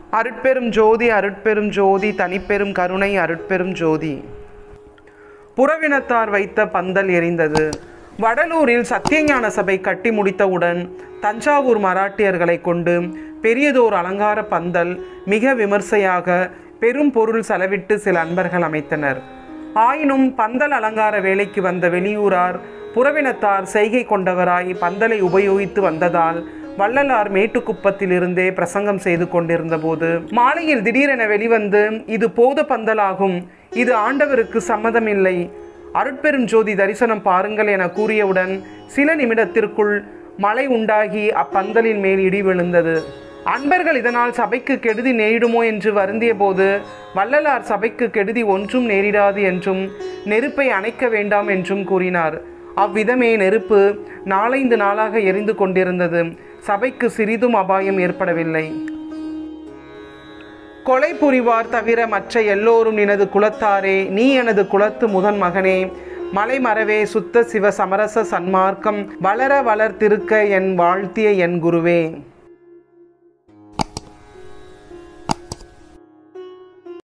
அருட்பெரும் ஜோதி அருட்பெரும் ஜோதி தனிப்பெரும் கருணை அருட்பெரும் ஜோதி புறவினத்தார் வைத்த பந்தல் எரிந்தது வடலூரில் சத்தியஞான சபை கட்டி முடித்தவுடன் தஞ்சாவூர் மராட்டியர்களை கொண்டு பெரியதோர் அலங்கார பந்தல் மிக விமர்சையாக பெரும் பொருள் செலவிட்டு சில அன்பர்கள் அமைத்தனர் ஆயினும் பந்தல் அலங்கார வேலைக்கு வந்த வெளியூரார் புறவினத்தார் செய்கை கொண்டவராய் பந்தலை உபயோகித்து வந்ததால் வள்ளலார் மேட்டுக்குப்பத்திலிருந்தே பிரசங்கம் செய்து கொண்டிருந்த போது மாலையில் திடீரென வெளிவந்து இது போத பந்தலாகும் இது ஆண்டவருக்கு சம்மதமில்லை அருட்பெரும் ஜோதி தரிசனம் பாருங்கள் என கூறியவுடன் சில நிமிடத்திற்குள் மழை உண்டாகி அப்பந்தலின் மேல் இடி விழுந்தது அன்பர்கள் இதனால் சபைக்கு கெடுதி நேரிடுமோ என்று வருந்திய போது வள்ளலார் சபைக்கு கெடுதி ஒன்றும் நேரிடாது என்றும் நெருப்பை அணைக்க வேண்டாம் என்றும் கூறினார் அவ்விதமே நெருப்பு நாலைந்து நாளாக எரிந்து கொண்டிருந்தது சபைக்கு சிறிதும் அபாயம் ஏற்படவில்லை கொலை புரிவார் தவிர மற்ற எல்லோரும் நினது குலத்தாரே நீ எனது குலத்து முதன் மகனே மலைமறவே சுத்த சிவ சமரச சன்மார்க்கம் வளர வளர்த்திருக்க என் வாழ்த்திய என் குருவே